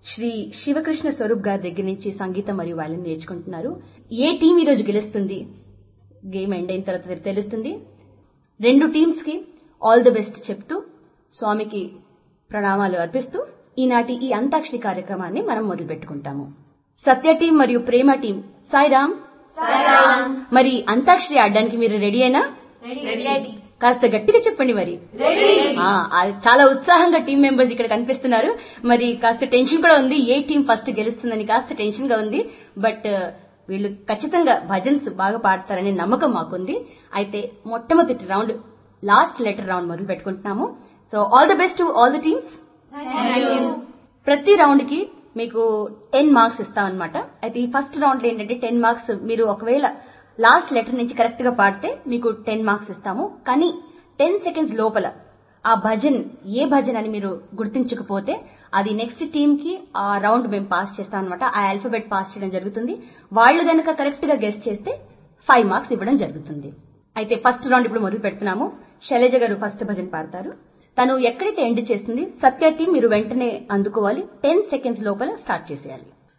శ్రీ శివకృష్ణ స్వరూప్ గారి దగ్గర నుంచి సంగీతం మరియు వాళ్ళని నేర్చుకుంటున్నారు ఏ టీం ఈరోజు గెలుస్తుంది గేమ్ ఎండ్ అయిన తర్వాత తెలుస్తుంది రెండు టీమ్స్ కి ఆల్ ది బెస్ట్ చెప్తూ స్వామికి ప్రణామాలు అర్పిస్తూ ఈనాటి ఈ అంతాక్షరి కార్యక్రమాన్ని మనం మొదలు పెట్టుకుంటాము సత్య టీం మరియు ప్రేమ టీం సాయిరామ్ మరి అంతాక్షరి ఆడడానికి మీరు రెడీ అయినా కాస్త గట్టిగా చెప్పండి మరి ఆ, అది చాలా ఉత్సాహంగా టీం మెంబర్స్ ఇక్కడ కనిపిస్తున్నారు మరి కాస్త టెన్షన్ కూడా ఉంది ఏ టీం ఫస్ట్ గెలుస్తుందని కాస్త టెన్షన్ గా ఉంది బట్ వీళ్ళు ఖచ్చితంగా భజన్స్ బాగా పాడతారనే నమ్మకం మాకుంది అయితే మొట్టమొదటి రౌండ్ లాస్ట్ లెటర్ రౌండ్ మొదలు పెట్టుకుంటున్నాము so all the best to all the teams ప్రతి రౌండ్ కి మీకు టెన్ మార్క్స్ ఇస్తామన్నమాట అయితే ఈ ఫస్ట్ రౌండ్ లో ఏంటంటే టెన్ మార్క్స్ మీరు ఒకవేళ లాస్ట్ లెటర్ నుంచి కరెక్ట్ గా పాడితే మీకు టెన్ మార్క్స్ ఇస్తాము కానీ టెన్ సెకండ్స్ లోపల ఆ భజన్ ఏ భజన్ అని మీరు గుర్తించకపోతే అది నెక్స్ట్ టీమ్ కి ఆ రౌండ్ మేము పాస్ చేస్తాం అనమాట ఆ ఆల్ఫబెట్ పాస్ చేయడం జరుగుతుంది వాళ్ళు గనక కరెక్ట్ గా గెస్ట్ చేస్తే ఫైవ్ మార్క్స్ ఇవ్వడం జరుగుతుంది అయితే ఫస్ట్ రౌండ్ ఇప్పుడు మొదలు పెడుతున్నాము శైలజ గారు ఫస్ట్ భజన్ పాడతారు తను ఎక్కడైతే ఎండ్ చేస్తుంది సత్య టీం మీరు వెంటనే అందుకోవాలి టెన్ సెకండ్స్ లోపల స్టార్ట్ చేసేయాలి